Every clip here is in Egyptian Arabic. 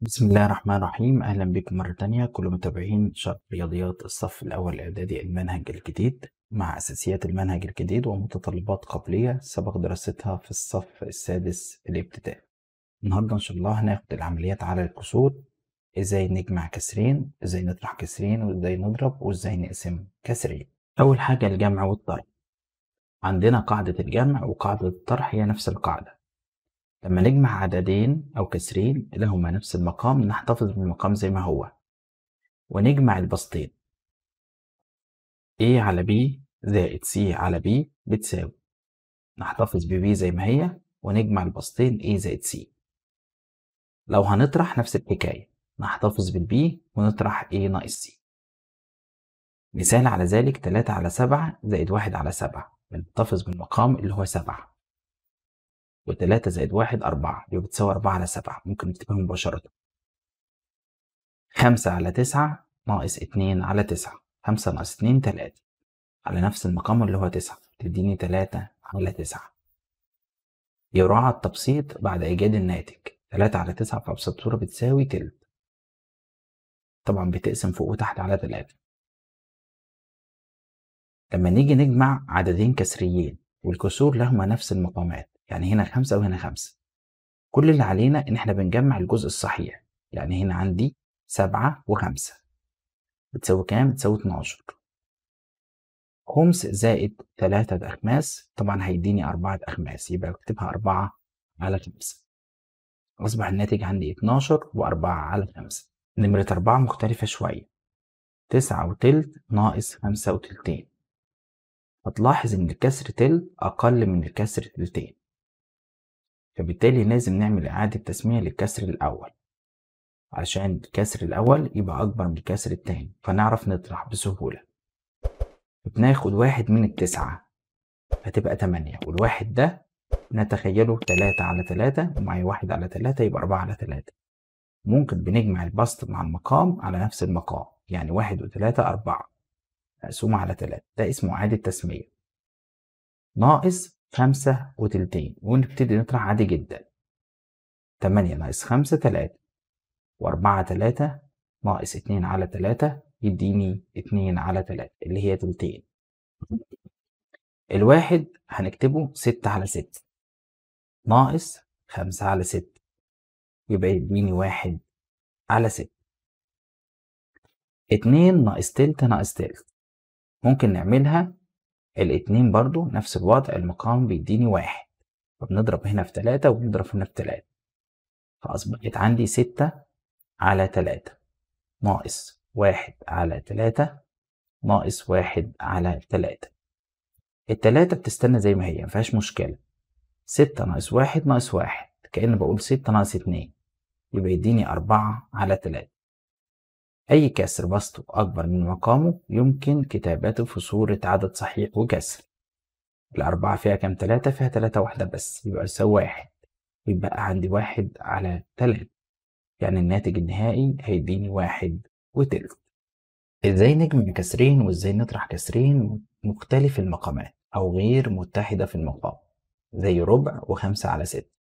بسم الله الرحمن الرحيم أهلا بكم مرة تانية كل متابعين شرح رياضيات الصف الأول الإعدادي المنهج الجديد مع أساسيات المنهج الجديد ومتطلبات قبلية سبق دراستها في الصف السادس الابتدائي النهاردة إن شاء الله هناخد العمليات على الكسور إزاي نجمع كسرين إزاي نطرح كسرين وإزاي نضرب وإزاي نقسم كسرين أول حاجة الجمع والطرح عندنا قاعدة الجمع وقاعدة الطرح هي نفس القاعدة لما نجمع عددين أو كسرين لهما نفس المقام نحتفظ بالمقام زي ما هو ونجمع البسطين A على B زائد C على B بتساوي نحتفظ ب B زي ما هي ونجمع البسطين A زائد C لو هنطرح نفس الحكاية نحتفظ بالB ونطرح A ناقص C مثال على ذلك 3 على 7 زائد 1 على 7 بنحتفظ بالمقام اللي هو 7 وتلاتة زائد واحد أربعة يبقى بتساوي أربعة على سبعة ممكن نكتبها مباشرة خمسة على تسعة ناقص اتنين على تسعة خمسة ناقص اتنين تلاتة على نفس المقام اللي هو تسعة تديني تلاتة على تسعة يراعى التبسيط بعد إيجاد الناتج تلاتة على تسعة في أبسط صورة بتساوي تلت طبعا بتقسم فوق وتحت على تلاتة لما نيجي نجمع عددين كسريين والكسور لهما نفس المقامات يعني هنا خمسة وهنا خمسة كل اللي علينا إن إحنا بنجمع الجزء الصحيح يعني هنا عندي سبعة وخمسة بتساوي كام؟ بتساوي اتناشر خمس زائد تلاتة أخماس طبعا هيديني أربعة أخماس يبقى بكتبها أربعة على خمسة أصبح الناتج عندي اتناشر وأربعة على خمسة نمرة أربعة مختلفة شوية تسعة وتلت ناقص خمسة وتلتين هتلاحظ إن الكسر تلت أقل من الكسر تلتين فبالتالي لازم نعمل إعادة تسمية للكسر الأول عشان الكسر الأول يبقى أكبر من الكسر التاني فنعرف نطرح بسهولة بناخد واحد من التسعة هتبقى تمانية والواحد ده نتخيله تلاتة على تلاتة ومعي واحد على تلاتة يبقى أربعة على تلاتة ممكن بنجمع البسط مع المقام على نفس المقام يعني واحد وتلاتة أربعة مقسومة على تلاتة ده اسمه إعادة تسمية ناقص خمسة وتلتين ونبتدي نطرح عادي جدا تمانية ناقص خمسة تلاتة وأربعة تلاتة ناقص اتنين على تلاتة يديني اتنين على تلاتة اللي هي تلتين الواحد هنكتبه ستة على ستة ناقص خمسة على ستة يبقى يديني واحد على ستة اتنين ناقص تلت ناقص تلت ممكن نعملها الاتنين برضو نفس الوضع المقام بيديني واحد فبنضرب هنا في تلاتة وبنضرب هنا في تلاتة فأصبحت عندي ستة على تلاتة ناقص واحد على تلاتة ناقص واحد على تلاتة التلاتة بتستنى زي ما هي مفيهاش مشكلة ستة ناقص واحد ناقص واحد كأن بقول ستة ناقص اتنين يبقى يديني أربعة على تلاتة أي كسر بسطه أكبر من مقامه يمكن كتابته في صورة عدد صحيح وكسر الأربعة فيها كام تلاتة فيها تلاتة واحدة بس يبقى يساوي واحد يبقى عندي واحد على تلاتة يعني الناتج النهائي هيديني واحد وتلت ازاي نجمع كسرين وازاي نطرح كسرين مختلف المقامات أو غير متحدة في المقام زي ربع وخمسة على ستة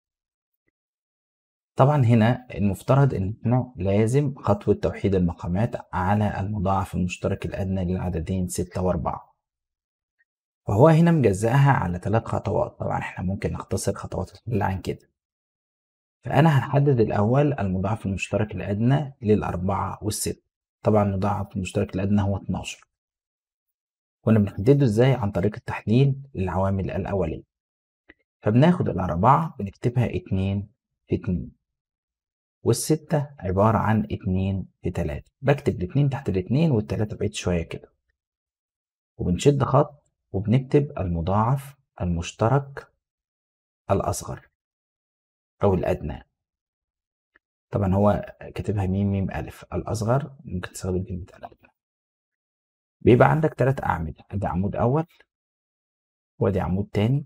طبعا هنا المفترض ان احنا لازم خطوة توحيد المقامات على المضاعف المشترك الأدنى للعددين ستة وأربعة فهو هنا مجزأها على ثلاث خطوات طبعا احنا ممكن نختصر خطوات الحل عن كده فأنا هنحدد الأول المضاعف المشترك الأدنى للأربعة والستة طبعا المضاعف المشترك الأدنى هو 12 كنا بنحدده ازاي عن طريق التحليل للعوامل الأولية فبناخد الأربعة بنكتبها اتنين في اتنين والستة عبارة عن اتنين في تلاتة بكتب الاتنين تحت الاتنين والتلاتة بعيد شوية كده وبنشد خط وبنكتب المضاعف المشترك الأصغر أو الأدنى طبعا هو كاتبها ميم ميم ألف الأصغر ممكن تستخدم كلمة الأدنى بيبقى عندك تلات أعمدة أدي عمود أول وأدي عمود تاني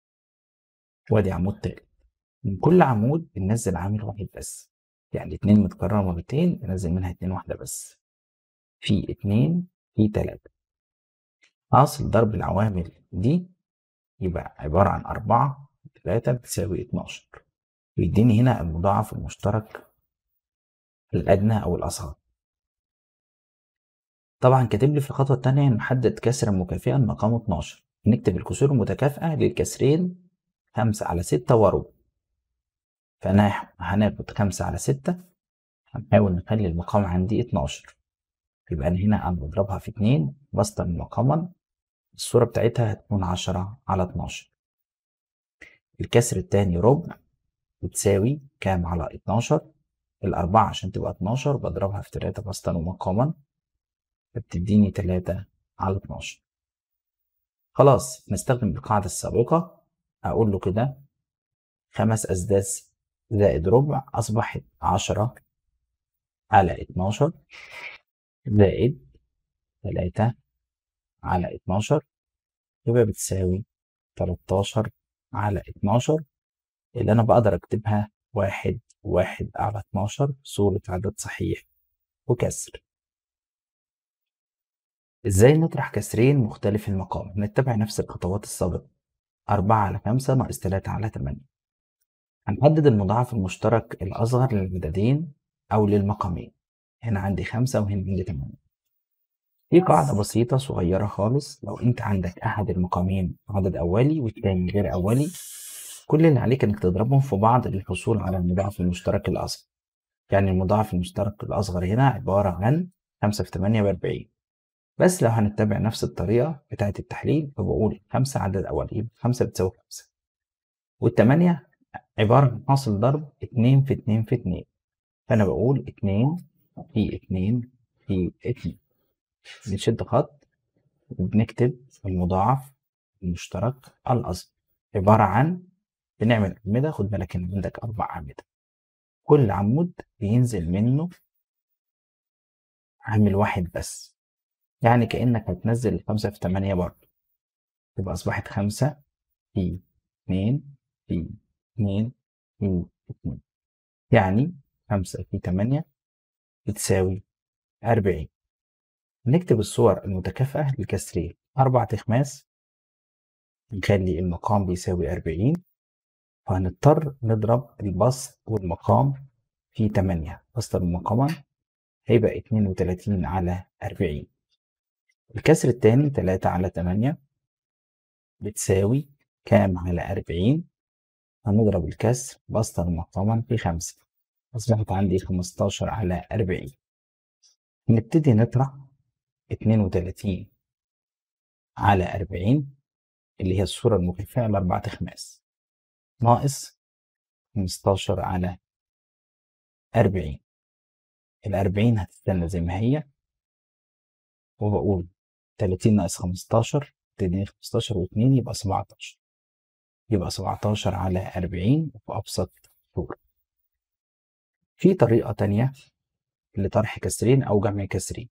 وأدي عمود تالت من كل عمود بننزل عامل واحد بس يعني اتنين متكررة مرتين بنزل منها اتنين واحدة بس في اتنين في تلاتة حاصل ضرب العوامل دي يبقى عبارة عن أربعة تلاتة بتساوي اتناشر بيديني هنا المضاعف المشترك الأدنى أو الأصغر طبعا كاتب لي في الخطوة التانية نحدد كسرا مكافئا مقامه 12 نكتب الكسور المتكافئة للكسرين خمسة على ستة وربع فأنا هناخد خمسة على ستة هنحاول نخلي المقام عندي 12 يبقى أنا هنا أنا بضربها في اتنين بسطا مقاما الصورة بتاعتها هتكون عشرة على 12 الكسر التاني ربع بتساوي كام على 12 الأربعة عشان تبقى 12 بضربها في تلاتة بسطا ومقاما فبتديني تلاتة على 12 خلاص نستخدم القاعدة السابقة أقول له كده خمس أسداس زائد ربع أصبحت عشرة على 12 زائد تلاتة على 12 يبقى بتساوي 13 على 12 اللي أنا بقدر أكتبها واحد واحد على 12 صورة عدد صحيح وكسر إزاي نطرح كسرين مختلف المقام؟ نتبع نفس الخطوات السابقة أربعة على خمسة ناقص تلاتة على تمانية هنحدد المضاعف المشترك الأصغر للمدادين أو للمقامين هنا عندي خمسة وهنا عندي تمانية في قاعدة بسيطة صغيرة خالص لو أنت عندك أحد المقامين عدد أولي والتاني غير أولي كل اللي عليك إنك تضربهم في بعض للحصول على المضاعف المشترك الأصغر يعني المضاعف المشترك الأصغر هنا عبارة عن خمسة في تمانية بأربعين بس لو هنتبع نفس الطريقة بتاعة التحليل فبقول خمسة عدد أولي يبقى خمسة بتساوي خمسة والتمانية عبارة عن حاصل ضرب اتنين في اتنين في اتنين فأنا بقول اتنين في اتنين في اتنين بنشد خط وبنكتب المضاعف المشترك الأصغر عبارة عن بنعمل أعمدة خد بالك إن عندك أربع أعمدة كل عمود بينزل منه عامل واحد بس يعني كأنك هتنزل خمسة في تمانية برضه تبقى أصبحت خمسة في اتنين في اتنين في اتنين يعني خمسة في تمانية بتساوي أربعين نكتب الصور المتكافئة للكسرين أربع تخماس نخلي المقام بيساوي أربعين فهنضطر نضرب البسط والمقام في تمانية بسط المقاما هيبقى اتنين وتلاتين على أربعين الكسر التاني تلاتة على تمانية بتساوي كام على أربعين هنضرب الكسر بسطا مقاما في خمسة أصبحت عندي خمستاشر على أربعين نبتدي نطرح اتنين وتلاتين على أربعين اللي هي الصورة المكافئة لأربعة خماس ناقص خمستاشر على أربعين الأربعين هتستنى زي ما هي وبقول تلاتين ناقص خمستاشر تديني خمستاشر واتنين يبقى سبعتاشر يبقى سبعتاشر على أربعين في أبسط صورة في طريقة تانية لطرح كسرين أو جمع كسرين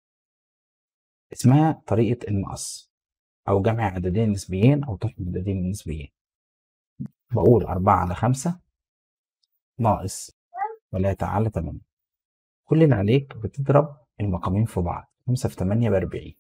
اسمها طريقة المقص أو جمع عددين نسبيين أو طرح عددين نسبيين بقول أربعة على خمسة ناقص تلاتة على تمانية كل اللي عليك بتضرب المقامين في بعض خمسة في تمانية بأربعين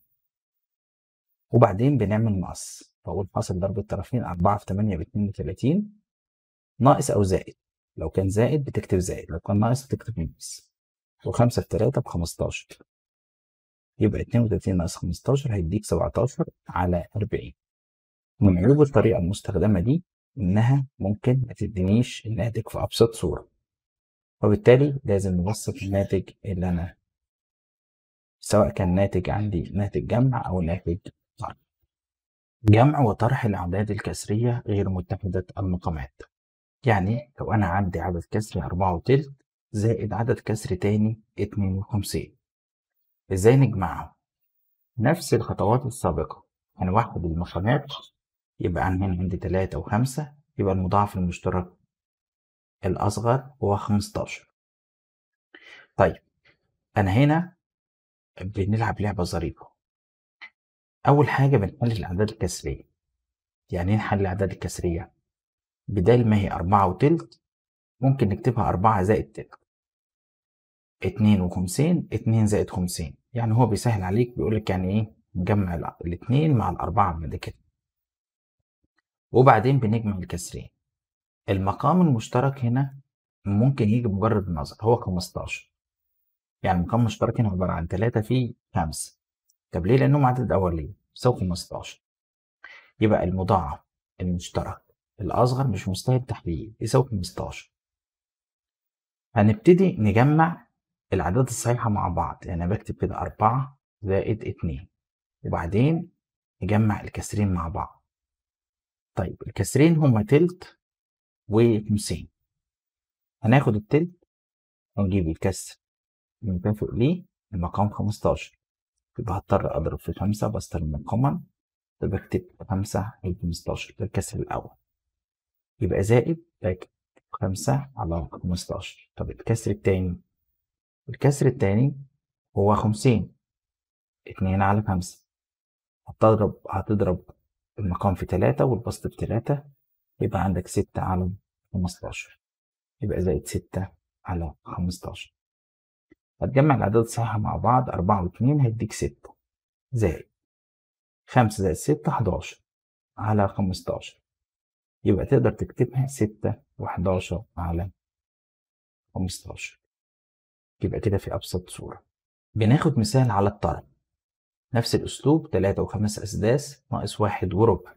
وبعدين بنعمل مقص بقول حاصل ضرب الطرفين أربعة في تمانية باتنين وتلاتين ناقص أو زائد لو كان زائد بتكتب زائد لو كان ناقص بتكتب ناقص وخمسة في تلاتة بخمستاشر يبقى اتنين وتلاتين ناقص خمستاشر هيديك سبعتاشر على أربعين من عيوب الطريقة المستخدمة دي إنها ممكن ما تدينيش الناتج في أبسط صورة وبالتالي لازم نبسط الناتج اللي أنا سواء كان ناتج عندي ناتج جمع أو ناتج طرح جمع وطرح الأعداد الكسرية غير متحدة المقامات يعني لو أنا عندي عدد كسري أربعة وتلت زائد عدد كسر تاني اتنين وخمسين إزاي نجمعهم؟ نفس الخطوات السابقة هنوحد المقامات يبقى أنا هنا عندي تلاتة وخمسة يبقى المضاعف المشترك الأصغر هو خمستاشر طيب أنا هنا بنلعب لعبة ظريفة أول حاجة بنحلل الأعداد الكسرية يعني إيه نحلل الأعداد الكسرية؟ بدال ما هي أربعة وتلت ممكن نكتبها أربعة زائد تلت اتنين وخمسين اتنين زائد خمسين يعني هو بيسهل عليك بيقولك يعني إيه نجمع الاتنين مع الأربعة بعد كده وبعدين بنجمع الكسرين المقام المشترك هنا ممكن يجي بمجرد النظر هو 15 يعني المقام المشترك هنا عبارة عن تلاتة في خمسة طب ليه؟ لأنهم عدد أولي يساوي خمستاشر يبقى المضاعف المشترك الأصغر مش مستاهل تحليل يساوي خمستاشر هنبتدي نجمع الأعداد الصحيحة مع بعض يعني أنا بكتب كده أربعة زائد اتنين وبعدين نجمع الكسرين مع بعض طيب الكسرين هما تلت وخمسين هناخد التلت ونجيب الكسر المكافئ ليه المقام خمستاشر يبقى هضطر أضرب في خمسة بستلم مقاما بكتب خمسة في خمستاشر ده الكسر الأول يبقى زائد بكتب خمسة على خمستاشر طب الكسر التاني الكسر التاني هو خمسين اتنين على خمسة هتضرب هتضرب المقام في تلاتة والبسط في تلاتة يبقى عندك ستة على خمستاشر يبقى زائد ستة على خمستاشر هتجمع الأعداد الصحيحة مع بعض أربعة واتنين هيديك ستة زائد خمسة زائد ستة حداشر على خمستاشر يبقى تقدر تكتبها ستة وحداشر على خمستاشر يبقى كده في أبسط صورة بناخد مثال على الطرف نفس الأسلوب تلاتة وخمس أسداس ناقص واحد وربع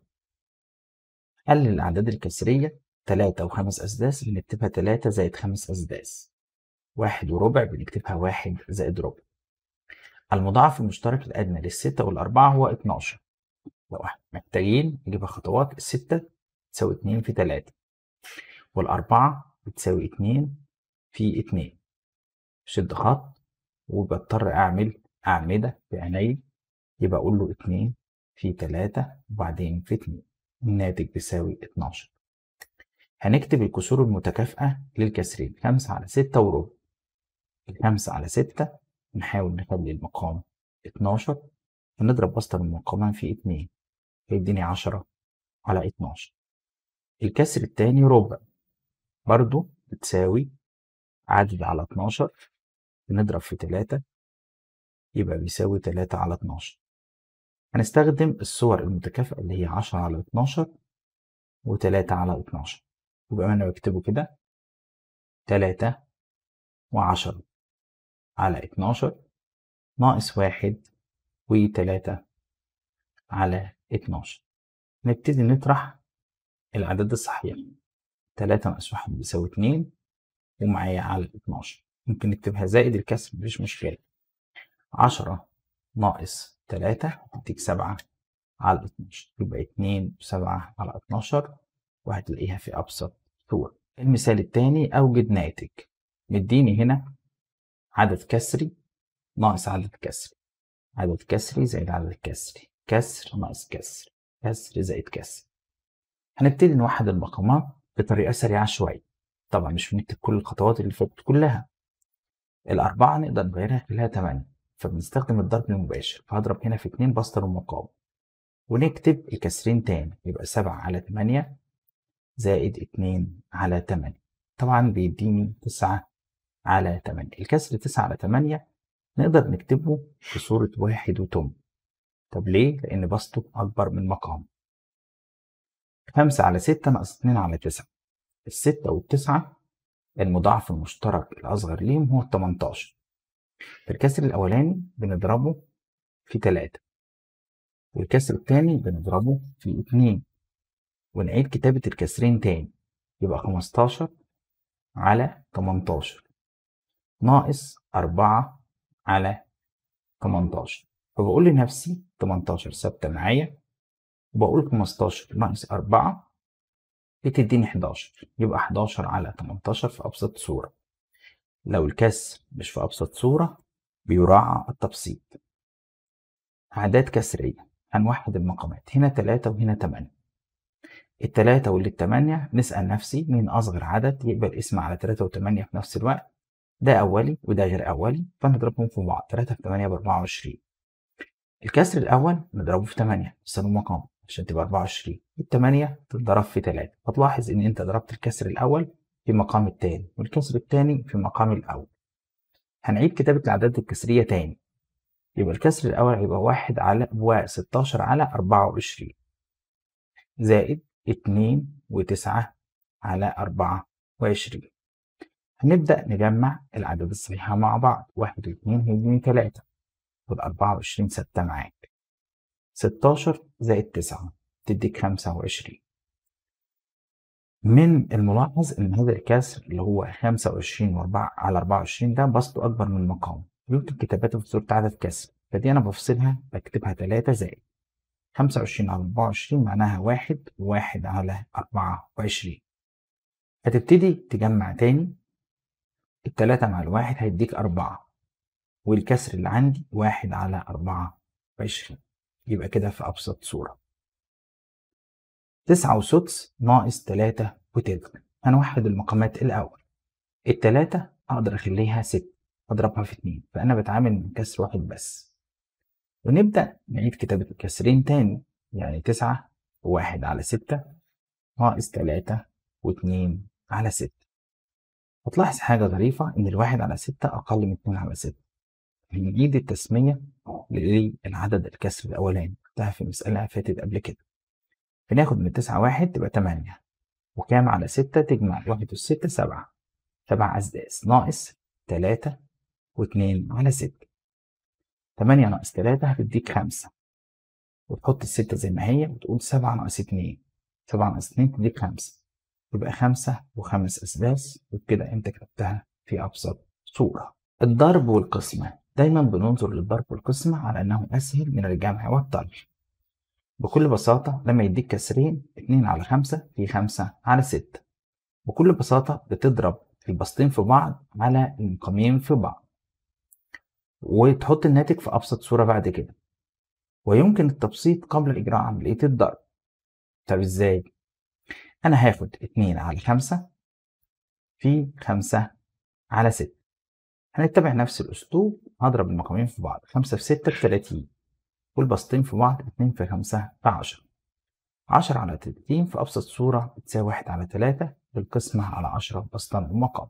قلل الأعداد الكسرية تلاتة وخمس أسداس بنكتبها تلاتة زائد خمس أسداس واحد وربع بنكتبها واحد زائد ربع المضاعف المشترك الأدنى للستة والأربعة هو اتناشر لو احنا محتاجين نجيبها خطوات الستة تساوي اتنين في تلاتة والأربعة بتساوي اتنين في اتنين شد خط وبضطر أعمل أعمدة بعيني يبقى أقول له اتنين في تلاتة وبعدين في اتنين الناتج بيساوي اتناشر هنكتب الكسور المتكافئة للكسرين خمسة على ستة وربع الخمسة على ستة نحاول نخلي المقام اتناشر ونضرب بسط المقامان في اتنين هيديني عشرة على اتناشر الكسر التاني ربع برضو بتساوي عدد على اتناشر بنضرب في تلاتة يبقى بيساوي تلاتة على اتناشر هنستخدم الصور المتكافئة اللي هي عشرة على اتناشر وتلاتة على اتناشر يبقى أنا بكتبه كده تلاتة وعشرة على اتناشر ناقص واحد وتلاتة على اتناشر نبتدي نطرح الأعداد الصحيحة تلاتة ناقص واحد بيساوي اتنين ومعايا على اتناشر ممكن نكتبها زائد الكسر مفيش مشكلة عشرة ناقص تلاتة هتديك سبعة على اتناشر يبقى اتنين وسبعة على اتناشر وهتلاقيها في أبسط صورة المثال التاني أوجد ناتج مديني هنا عدد كسري ناقص عدد كسري عدد كسري زائد عدد كسري كسر ناقص كسر كسر زائد كسر هنبتدي نوحد المقامات بطريقة سريعة شوية طبعا مش بنكتب كل الخطوات اللي فاتت كلها الأربعة نقدر نغيرها خلالها تمانية فبنستخدم الضرب المباشر فهضرب هنا في اتنين بسطر المقام ونكتب الكسرين تاني يبقى سبعة على تمانية زائد اتنين على تمانية طبعا بيديني تسعة على تمانية الكسر تسعة على تمانية نقدر نكتبه في صورة واحد وتم طب ليه؟ لأن بسطه أكبر من مقام خمسة على ستة ناقص اتنين على تسعة الستة والتسعة المضاعف المشترك الأصغر ليهم هو التمنتاشر في الكسر الأولاني بنضربه في تلاتة والكسر التاني بنضربه في اتنين ونعيد كتابة الكسرين تاني يبقى خمستاشر على تمنتاشر ناقص أربعة على تمنتاشر فبقول لنفسي تمنتاشر ثابتة معايا وبقول خمستاشر ناقص أربعة بتديني حداشر يبقى حداشر على تمنتاشر في أبسط صورة لو الكسر مش في أبسط صورة بيراعى التبسيط أعداد كسرية هنوحد المقامات هنا تلاتة وهنا تمانية التلاتة واللي التمانية نسأل نفسي مين أصغر عدد يقبل اسم على تلاتة وتمانية في نفس الوقت ده أولي وده غير أولي فنضربهم في بعض تلاتة في تمانية بأربعة وعشرين الكسر الأول نضربه في تمانية نستخدم مقام عشان تبقى أربعة وعشرين التمانية تتضرب في تلاتة هتلاحظ إن أنت ضربت الكسر الأول في مقام التاني والكسر التاني في مقام الأول هنعيد كتابة الأعداد الكسرية تاني يبقى الكسر الأول هيبقى واحد على وستاشر على أربعة وعشرين زائد اتنين وتسعة على أربعة وعشرين هنبدأ نجمع الأعداد الصحيحة مع بعض واحد واتنين هيديني تلاتة والأربعة وعشرين ثابتة معاك ستاشر زائد تسعة تديك خمسة وعشرين من الملاحظ إن هذا الكسر اللي هو خمسة وعشرين وأربعة على أربعة وعشرين ده بسطه أكبر من المقام يمكن كتابته في صورة عدد كسر فدي أنا بفصلها بكتبها تلاتة زائد خمسة وعشرين على أربعة وعشرين معناها واحد وواحد على أربعة وعشرين هتبتدي تجمع تاني التلاتة مع الواحد هيديك أربعة والكسر اللي عندي واحد على أربعة وعشرين يبقى كده في أبسط صورة تسعة وسدس ناقص تلاتة وتلت هنوحد المقامات الأول التلاتة أقدر أخليها ست أضربها في اتنين فأنا بتعامل من كسر واحد بس ونبدأ نعيد كتابة الكسرين تاني يعني تسعة وواحد على ستة ناقص تلاتة واتنين على ستة هتلاحظ حاجة ظريفة إن الواحد على ستة أقل من اتنين على ستة هنعيد التسمية للعدد الكسر الأولاني ده في مسألة فاتت قبل كده بناخد من تسعة واحد تبقى تمانية وكام على ستة تجمع الواحد والستة سبعة سبع أسداس ناقص تلاتة واتنين على ستة تمانية ناقص تلاتة هتديك خمسة وتحط الستة زي ما هي وتقول سبعة ناقص اتنين سبعة ناقص اتنين تديك خمسة يبقى خمسة وخمس أسداس وبكده أنت كتبتها في أبسط صورة الضرب والقسمة دايما بننظر للضرب والقسمة على أنه أسهل من الجمع والطرح بكل بساطة لما يديك كسرين اتنين على خمسة في خمسة على ستة بكل بساطة بتضرب البسطين في بعض على المقامين في بعض وتحط الناتج في أبسط صورة بعد كده ويمكن التبسيط قبل إجراء عملية الضرب طب إزاي؟ أنا هاخد اتنين على خمسة في خمسة على ستة هنتبع نفس الأسلوب هضرب المقامين في بعض خمسة في ستة بتلاتين والبسطين في بعض اتنين في خمسة في عشرة عشرة على تلاتين في أبسط صورة بتساوي واحد على تلاتة بالقسمة على عشرة بسطان المقام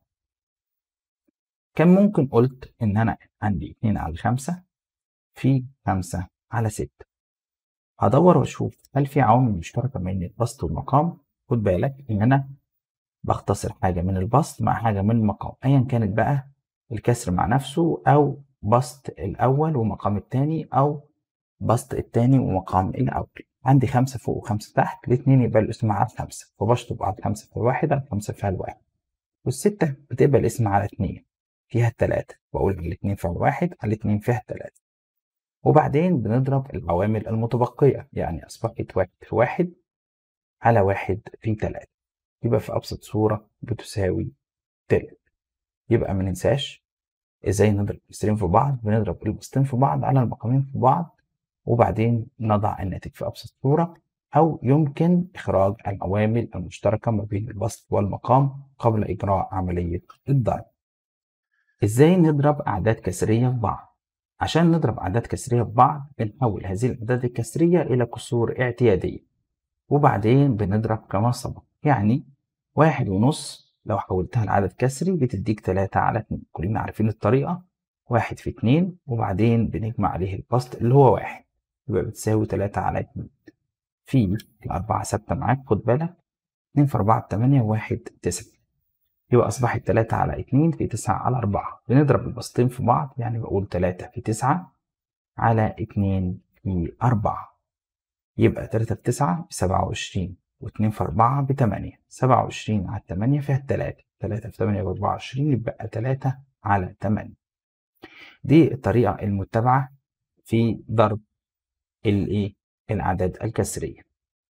كان ممكن قلت إن أنا عندي اتنين على خمسة في خمسة على ستة هدور وأشوف هل في عوامل مشتركة بين البسط والمقام خد بالك إن أنا بختصر حاجة من البسط مع حاجة من المقام أيا كانت بقى الكسر مع نفسه أو بسط الأول ومقام التاني أو بسط التاني ومقام الأول عندي خمسة فوق وخمسة تحت الاتنين يبقى الاسم على خمسة فبشطب على خمسة في واحد على خمسة في الواحد والستة بتبقى الاسم على اتنين فيها التلاتة وأقول الاتنين في الواحد على الاتنين فيها التلاتة وبعدين بنضرب العوامل المتبقية يعني أصبحت واحد في واحد على واحد في تلاتة يبقى في أبسط صورة بتساوي تلت يبقى ما ننساش ازاي نضرب الكسرين في بعض بنضرب البسطين في بعض على المقامين في بعض وبعدين نضع الناتج في أبسط صورة أو يمكن إخراج العوامل المشتركة ما بين البسط والمقام قبل إجراء عملية الضرب إزاي نضرب أعداد كسرية في بعض عشان نضرب أعداد كسرية في بعض بنحول هذه الأعداد الكسرية إلى كسور اعتيادية وبعدين بنضرب كما سبق يعني واحد ونص لو حولتها لعدد كسري بتديك تلاتة على اتنين كلنا عارفين الطريقة واحد في اتنين وبعدين بنجمع عليه البسط اللي هو واحد يبقى بتساوي تلاتة على اتنين في الأربعة ثابتة معاك خد بالك اتنين في أربعة بتمانية وواحد تسعة يبقى أصبحت تلاتة على اتنين في تسعة على أربعة بنضرب البسطين في بعض يعني بقول تلاتة في تسعة على اتنين في أربعة يبقى تلاتة في تسعة بسبعة وعشرين واتنين في أربعة بتمانية سبعة وعشرين على التمانية فيها التلاتة تلاتة في تمانية بأربعة وعشرين يبقى تلاتة على تمانية دي الطريقة المتبعة في ضرب الإيه الأعداد الكسرية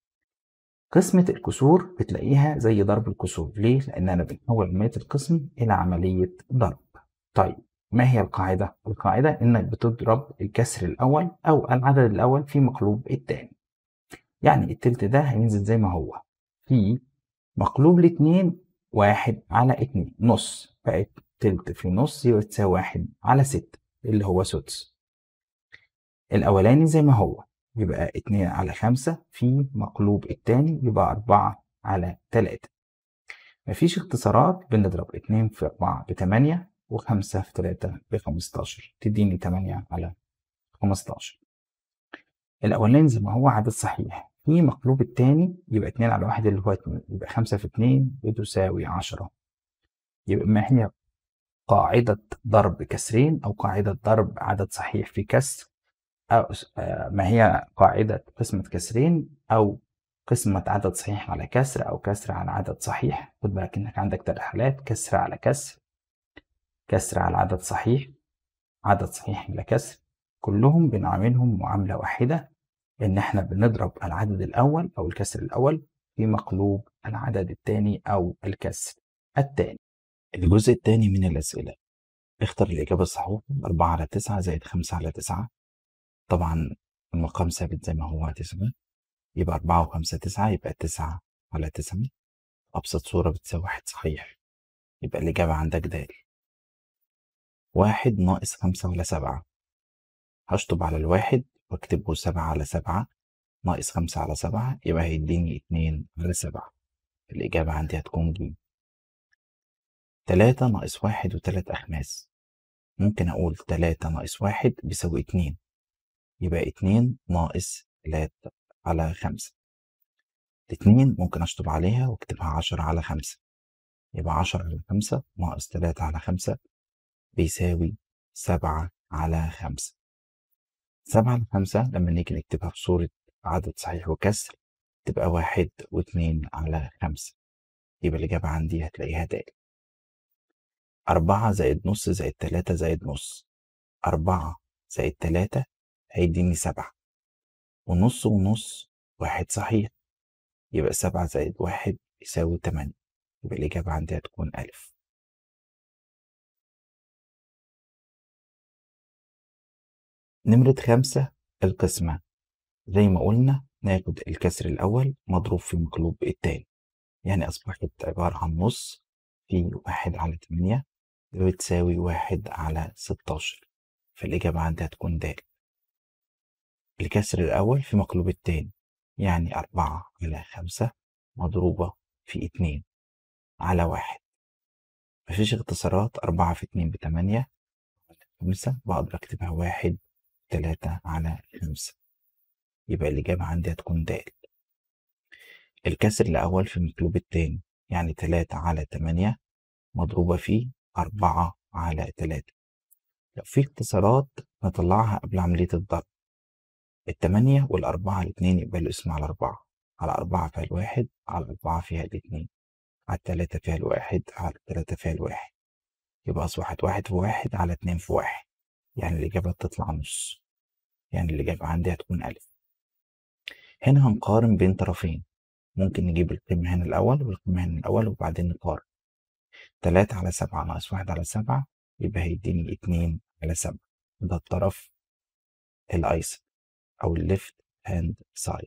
قسمة الكسور بتلاقيها زي ضرب الكسور ليه؟ لأن أنا بنحول عملية القسم إلى عملية ضرب طيب ما هي القاعدة؟ القاعدة إنك بتضرب الكسر الأول أو العدد الأول في مقلوب التاني يعني التلت ده هينزل زي ما هو في مقلوب الاتنين واحد على اتنين نص بقت تلت في نص يبقى تساوي واحد على ستة اللي هو سدس الأولاني زي ما هو يبقى اتنين على خمسة في مقلوب التاني يبقى أربعة على تلاتة مفيش اختصارات بنضرب اتنين في أربعة بتمانية وخمسة في تلاتة بخمستاشر تديني تمانية على خمستاشر الأولاني زي ما هو عدد صحيح في مقلوب التاني يبقى اتنين على واحد اللي هو اتنين يبقى خمسة في اتنين بتساوي عشرة يبقى ما هي قاعدة ضرب كسرين أو قاعدة ضرب عدد صحيح في كسر أو آه، ما هي قاعدة قسمة كسرين أو قسمة عدد صحيح على كسر أو كسر على عدد صحيح خد بالك إنك عندك تلات حالات كسر على كسر كسر على عدد صحيح عدد صحيح على كسر كلهم بنعاملهم معاملة واحدة إن إحنا بنضرب العدد الأول أو الكسر الأول في مقلوب العدد الثاني أو الكسر الثاني الجزء الثاني من الأسئلة اختر الإجابة الصحيحة أربعة على تسعة زائد خمسة على تسعة طبعا المقام ثابت زي ما هو تسعة يبقى أربعة وخمسة تسعة يبقى تسعة على تسعة أبسط صورة بتساوي واحد صحيح يبقى الإجابة عندك دال واحد ناقص خمسة على سبعة هشطب على الواحد واكتبه سبعة على سبعة ناقص خمسة على سبعة يبقى هيديني اتنين على سبعة الإجابة عندي هتكون ج تلاتة ناقص واحد وتلات أخماس ممكن أقول تلاتة ناقص واحد بيساوي اتنين يبقى اتنين ناقص تلاتة على خمسة الاتنين ممكن أشطب عليها واكتبها عشرة على خمسة يبقى عشرة على خمسة ناقص تلاتة على خمسة بيساوي سبعة على خمسة سبعة على خمسة لما نيجي نكتبها بصورة عدد صحيح وكسر تبقى واحد واتنين على خمسة يبقى الإجابة عندي هتلاقيها د أربعة زائد نص زائد تلاتة زائد نص أربعة زائد تلاتة هيديني سبعة ونص ونص واحد صحيح يبقى سبعة زائد واحد يساوي تمانية يبقى الإجابة عندي هتكون ألف نمرة خمسة القسمة زي ما قلنا ناخد الكسر الأول مضروب في مقلوب التاني يعني أصبحت عبارة عن نص في واحد على تمانية بتساوي واحد على ستاشر فالإجابة عندها تكون د الكسر الأول في مقلوب التاني يعني أربعة على خمسة مضروبة في اتنين على واحد مفيش اختصارات أربعة في اتنين بتمانية خمسة بقدر أكتبها واحد تلاتة على خمسة يبقى الإجابة عندي هتكون د الكسر الأول في المقلوب التاني يعني تلاتة على تمانية مضروبة في أربعة على تلاتة لو في اختصارات نطلعها قبل عملية الضرب التمانية والأربعة الاتنين يبقى الاسم على أربعة على أربعة فيها الواحد على أربعة فيها الاتنين على التلاتة فيها الواحد على التلاتة فيها الواحد يبقى أصبحت واحد في واحد على اتنين في واحد يعني الإجابة تطلع نص يعني الإجابة عندي هتكون ألف هنا هنقارن بين طرفين ممكن نجيب القيمة هنا الأول والقيمة هنا الأول وبعدين نقارن تلاتة على سبعة ناقص واحد على سبعة يبقى هيديني اتنين على سبعة ده الطرف الأيسر أو الليفت هاند سايد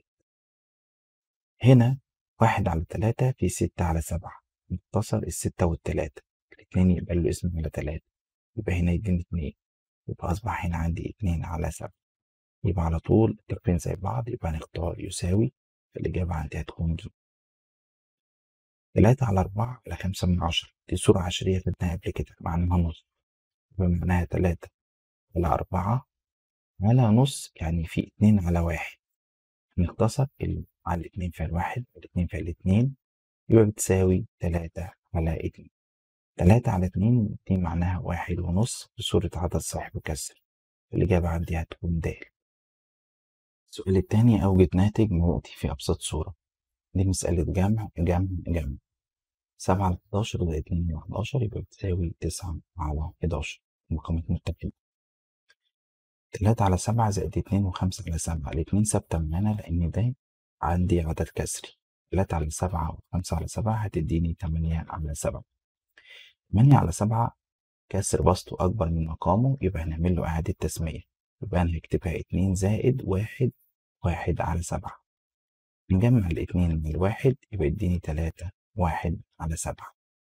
هنا واحد على تلاتة في ستة على سبعة مختصر الستة والتلاتة الاتنين يبقى له اسم على تلاتة يبقى هنا يديني اتنين يبقى أصبح هنا عندي اتنين على سبعة يبقى على طول الطرفين زي بعض يبقى هنختار يساوي فالإجابة عندي هتكون ج تلاتة على أربعة على خمسة من عشرة دي صورة عشرية خدناها قبل كده معناها نص يبقى معناها تلاتة على أربعة على نص يعني في اتنين على واحد نختصر على الاتنين فيها الواحد والاتنين فيها الاتنين يبقى بتساوي تلاتة على اتنين تلاتة على اتنين دي معناها واحد ونص بصورة عدد صحيح وكسر الإجابة عندي هتكون د السؤال التاني أوجد ناتج نقطي في أبسط صورة دي مسألة جمع جمع جمع سبعة على حداشر زائد اتنين على حداشر يبقى بتساوي تسعة على حداشر مقامات متفقة تلاتة على سبعة زائد اتنين وخمسة على سبعة الاتنين ثابتة معانا لأن ده عندي عدد كسري تلاتة على سبعة وخمسة على سبعة هتديني تمانية على سبعة تمانية على سبعة كسر بسطه أكبر من مقامه يبقى هنعمل له إعادة تسمية يبقى أنا هكتبها اتنين زائد واحد واحد على سبعة نجمع الاتنين من الواحد يبقى يديني تلاتة واحد على سبعة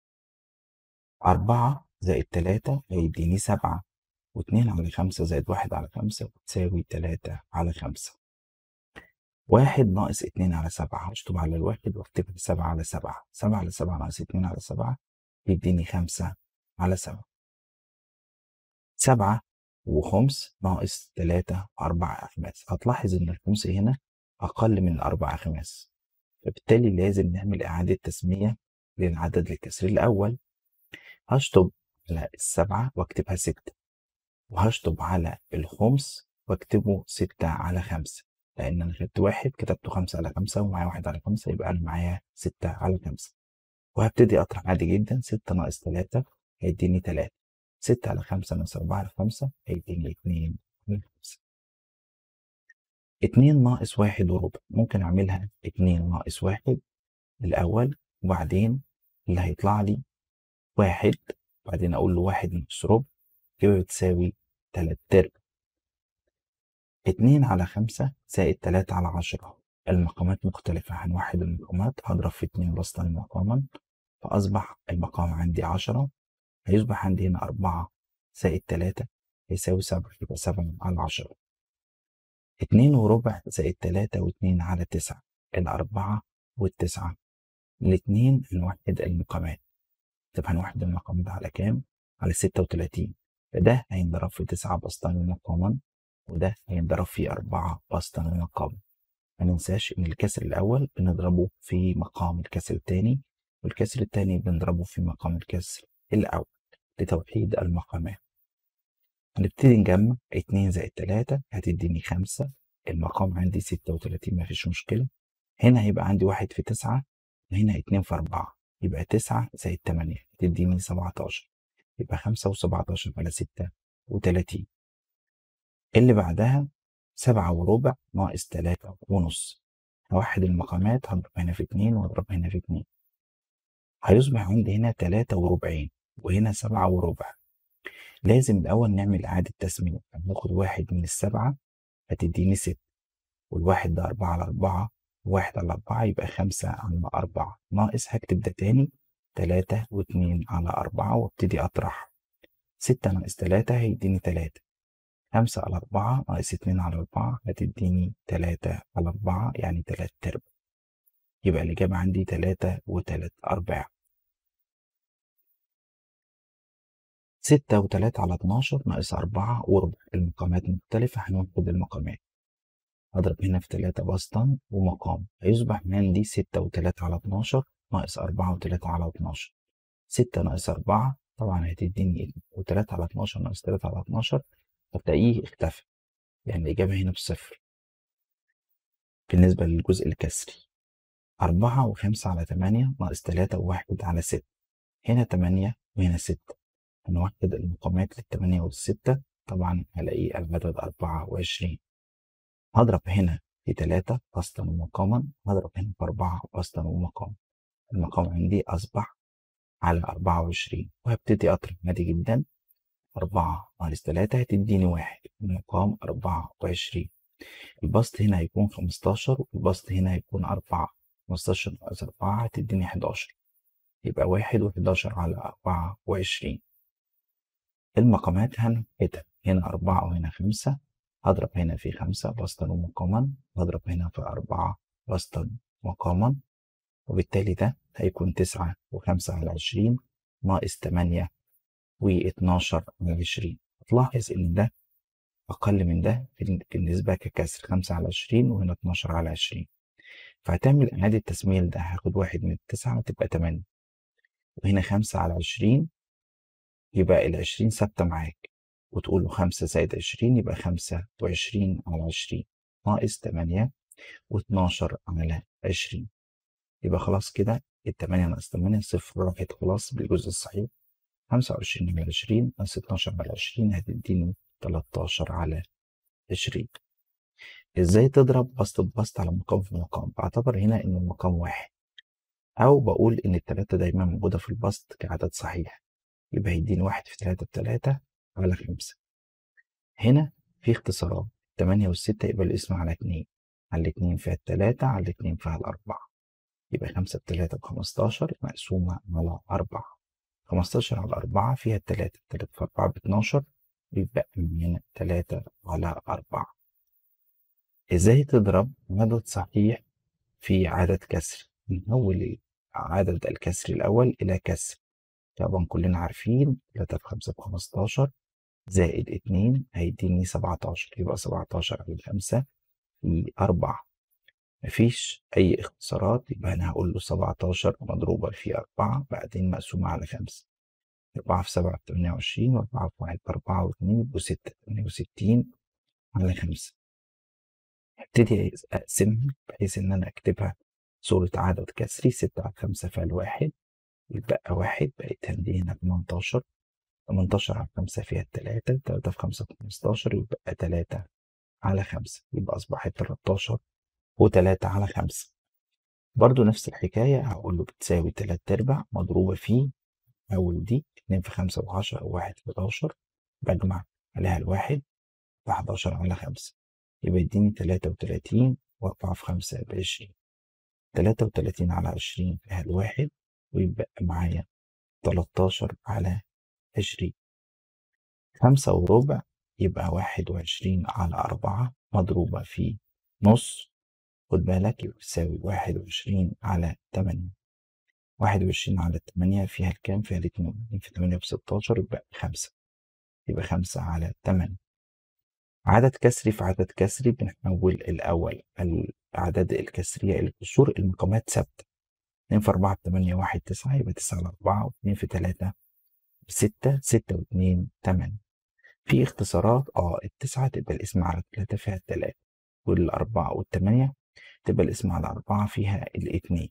أربعة زائد تلاتة هيديني سبعة واتنين على خمسة زائد واحد على خمسة بتساوي تلاتة على خمسة واحد ناقص اتنين على سبعة هشطب على الواحد واكتبها سبعة على سبعة سبعة على سبعة ناقص اتنين على سبعة يديني خمسة على سبعة سبعة وخمس ناقص تلاتة وأربع أخماس هتلاحظ إن الخمس هنا أقل من الأربع أخماس فبالتالي لازم نعمل إعادة تسمية للعدد الكسري الأول هشطب على السبعة واكتبها ستة وهشطب على الخمس واكتبه ستة على خمسة لأن أنا خدت واحد كتبته خمسة على خمسة ومعايا واحد على خمسة يبقى أنا معايا ستة على خمسة وهبتدي أطرح عادي جدا ستة ناقص تلاتة هيديني تلاتة ستة على خمسة ناقص أربعة على خمسة هيديني اتنين على خمسة اتنين ناقص واحد وربع ممكن أعملها اتنين ناقص واحد الأول وبعدين اللي هيطلع لي واحد وبعدين أقول له واحد ناقص ربع يبقى بتساوي تلات أرباع اتنين على خمسة زائد تلاتة على عشرة المقامات مختلفة هنوحد المقامات هضرب في اتنين بسطا مقاما فأصبح المقام عندي عشرة هيصبح عندي هنا أربعة زائد تلاتة هيساوي سبعة يبقى سبعة على عشرة اتنين وربع زائد تلاتة واتنين على تسعة الأربعة والتسعة الاتنين هنوحد المقامات طب هنوحد المقامات على كام؟ على ستة وتلاتين فده هينضرب في تسعة بسطا مقاما وده هينضرب في أربعة بسطا مقاما ما ننساش إن الكسر الأول بنضربه في مقام الكسر الثاني والكسر الثاني بنضربه في مقام الكسر الأول لتوحيد المقامات هنبتدي نجمع اتنين زائد تلاتة هتديني خمسة المقام عندي ستة وتلاتين مفيش مشكلة هنا هيبقى عندي واحد في تسعة وهنا اتنين في أربعة يبقى تسعة زائد تمانية تديني سبعتاشر يبقى خمسة وسبعتاشر على ستة وتلاتين اللي بعدها سبعة وربع ناقص تلاتة ونص هوحد المقامات هضرب هنا في اتنين واضرب هنا في اتنين هيصبح عندي هنا تلاتة وربعين وهنا سبعة وربع لازم الأول نعمل إعادة تسمية هناخد واحد من السبعة هتديني ست والواحد ده أربعة على أربعة واحد على أربعة يبقى خمسة على أربعة ناقص هكتب ده تاني تلاتة واتنين على أربعة وابتدي أطرح ستة ناقص تلاتة هيديني تلاتة خمسة على أربعة ناقص اتنين على أربعة هتديني تلاتة على أربعة يعني تلات أرباع يبقى الإجابة عندي تلاتة وتلات أرباع ستة وتلاتة على اتناشر ناقص أربعة وربع المقامات مختلفة هنوحد المقامات هضرب هنا في تلاتة بسطا ومقام هيصبح عندي ستة وتلاتة على اتناشر ناقص أربعة وتلاتة على اتناشر ستة ناقص أربعة طبعا هتديني وتلاتة على اتناشر ناقص تلاتة على اتناشر هتلاقيه اختفى يعني الإجابة هنا بصفر بالنسبة للجزء الكسري أربعة وخمسة على تمانية ناقص تلاتة وواحد على ستة هنا تمانية وهنا ستة هنوحد المقامات للتمانية والستة طبعا هلاقي العدد أربعة وعشرين هضرب هنا في تلاتة بسطا ومقاما هضرب هنا في أربعة بسطا ومقاما المقام عندي أصبح على أربعة وعشرين وهبتدي أطرح عادي جدا أربعة ناقص تلاتة هتديني واحد المقام أربعة وعشرين البسط هنا هيكون خمستاشر والبسط هنا هيكون أربعة خمستاشر ناقص أربعة هتديني حداشر يبقى واحد وحداشر على أربعة وعشرين المقامات هنحدها هنا أربعة وهنا خمسة هضرب هنا في خمسة بسطا ومقاما هضرب هنا في أربعة بسطا مقاما وبالتالي ده هيكون تسعة وخمسة على عشرين ناقص تمانية واتناشر على عشرين هتلاحظ إن ده أقل من ده بالنسبة ككسر خمسة على عشرين وهنا اتناشر على عشرين فهتعمل إعادة تسمية ده هاخد واحد من التسعة وتبقى تمانية وهنا خمسة على عشرين يبقى العشرين ثابتة معاك وتقول له خمسة زائد عشرين يبقى خمسة وعشرين على عشرين ناقص تمانية واتناشر على عشرين يبقى خلاص كده التمانية ناقص تمانية صفر راحت خلاص بالجزء الصحيح خمسة وعشرين على عشرين ناقص اتناشر على عشرين هتديني تلاتاشر على عشرين ازاي تضرب بسط ببسط على مقام في مقام بعتبر هنا ان المقام واحد او بقول ان التلاتة دايما موجودة في البسط كعدد صحيح يبقى هيديني واحد في تلاتة بتلاتة على خمسة هنا في اختصارات تمانية والستة يبقى الاسم على اتنين على الاتنين فيها التلاتة على الاتنين فيها الأربعة يبقى خمسة بتلاتة بخمستاشر مقسومة على أربعة خمستاشر على أربعة فيها التلاتة تلاتة في أربعة باتناشر بيبقى من هنا تلاتة على أربعة إزاي تضرب عدد صحيح في عدد كسر نحول عدد الكسر الأول إلى كسر طبعا كلنا عارفين تلاتة في خمسة بخمستاشر زائد اتنين هيديني سبعتاشر يبقى سبعتاشر على خمسة في أربعة مفيش أي اختصارات يبقى أنا هقول له سبعتاشر مضروبة في أربعة بعدين مقسومة على خمسة أربعة في سبعة بتمانية وعشرين وأربعة في واحد بأربعة واتنين يبقوا ستة تمانية وستين على خمسة هبتدي أقسمها بحيث إن أنا أكتبها صورة عدد كسري ستة على خمسة فعل واحد يتبقى واحد بقت عندي هنا تمنتاشر تمنتاشر على خمسة فيها التلاتة تلاتة في خمسة خمستاشر يبقى تلاتة على خمسة يبقى أصبحت تلاتاشر وتلاتة على خمسة برضو نفس الحكاية هقول له بتساوي تلات أرباع مضروبة في أول دي اتنين في خمسة وعشرة أو واحد في حداشر بجمع عليها الواحد بحداشر على خمسة يبقى يديني تلاتة وتلاتين وأربعة في خمسة بعشرين تلاتة وتلاتين على عشرين فيها الواحد ويبقى معايا تلاتاشر على عشرين خمسة وربع يبقى واحد وعشرين على أربعة مضروبة في نص خد بالك يبقى تساوي واحد وعشرين على تمانية واحد وعشرين على تمانية فيها الكام فيها الاتنين اتنين في تمانية بستاشر يبقى خمسة يبقى خمسة على تمانية عدد كسري في عدد كسري بنحول الأول الأعداد الكسرية الكسور المقامات ثابتة اتنين في أربعة بتمانية واحد تسعة يبقى تسعة على أربعة واتنين في تلاتة بستة ستة واتنين تمانية في اختصارات اه التسعة تبقى الاسم على تلاتة فيها التلاتة والأربعة والتمانية تبقى الاسم على أربعة فيها الاتنين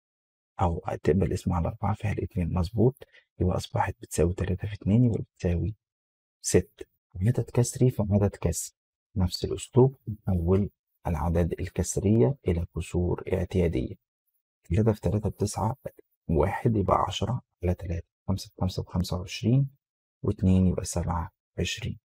أو تبقى الاسم على أربعة فيها الاتنين مظبوط يبقى أصبحت بتساوي تلاتة في اتنين يبقى بتساوي ستة عدد كسري في عدد كسر نفس الأسلوب نحول الأعداد الكسرية إلى كسور اعتيادية تلاتة في تلاتة بتسعة واحد يبقى عشرة على تلاتة خمسة في خمسة بخمسة وعشرين واتنين يبقى سبعة وعشرين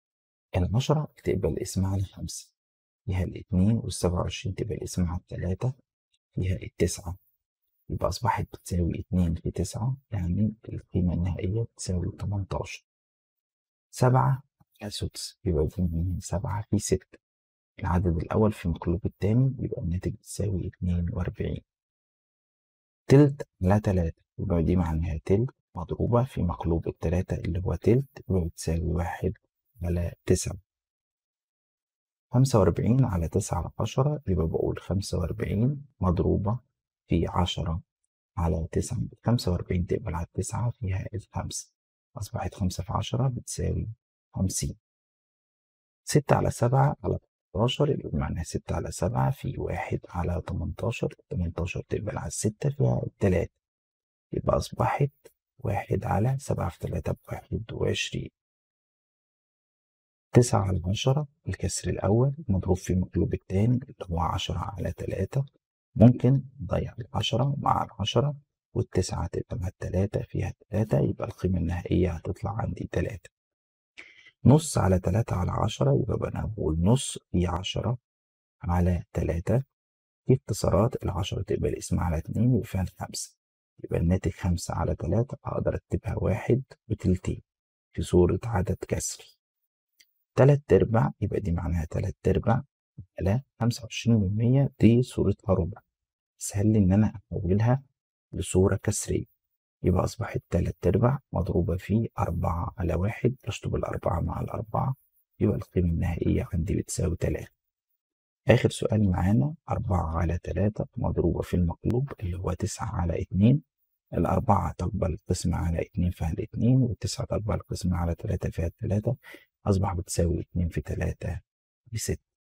العشرة تبقى الاسم على خمسة فيها الاتنين والسبعة وعشرين تبقى الاسم على التلاتة فيها التسعة يبقى أصبحت بتساوي اتنين في تسعة يعني القيمة النهائية بتساوي تمنتاشر سبعة فيها سدس يبقى من سبعة في ستة العدد الأول في مقلوب التاني يبقى الناتج بتساوي اتنين وأربعين تلت على تلاتة يبقى دي معناها تلت مضروبة في مقلوب التلاتة اللي هو تلت يبقى بتساوي واحد على تسعة خمسة وأربعين على تسعة على عشرة يبقى بقول خمسة وأربعين مضروبة في عشرة على تسعة خمسة وأربعين تقبل على التسعة فيها الخمسة أصبحت خمسة في عشرة بتساوي خمسين ستة على سبعة على تمنتاشر يبقى معناها ستة على سبعة في واحد على تمنتاشر تمنتاشر تقبل على الستة فيها التلاتة يبقى أصبحت واحد على سبعة في تلاتة بواحد وعشرين تسعة على عشرة الكسر الأول مضروب في مقلوب التاني اللي هو عشرة على تلاتة ممكن نضيع العشرة مع العشرة والتسعة تبقى مع التلاتة فيها تلاتة يبقى القيمة النهائية هتطلع عندي تلاتة نص على تلاتة على عشرة يبقى أنا بقول نص في عشرة على تلاتة في اختصارات العشرة تبقى الاسم على اتنين وفيها الخمسة يبقى الناتج خمسة على تلاتة أقدر أكتبها واحد وتلتين في صورة عدد كسري تلات أرباع يبقى دي معناها تلات أرباع على خمسة وعشرين من مية دي صورتها ربع سهل لي إن أنا أحولها لصورة كسرية يبقى أصبحت تلات أرباع مضروبة في أربعة على واحد أشطب الأربعة مع الأربعة يبقى القيمة النهائية عندي بتساوي تلاتة آخر سؤال معانا أربعة على تلاتة مضروبة في المقلوب اللي هو تسعة على اتنين الأربعة تقبل القسمة على اتنين فيها الاتنين والتسعة تقبل القسمة على تلاتة فيها التلاتة أصبح بتساوي اتنين في تلاتة بستة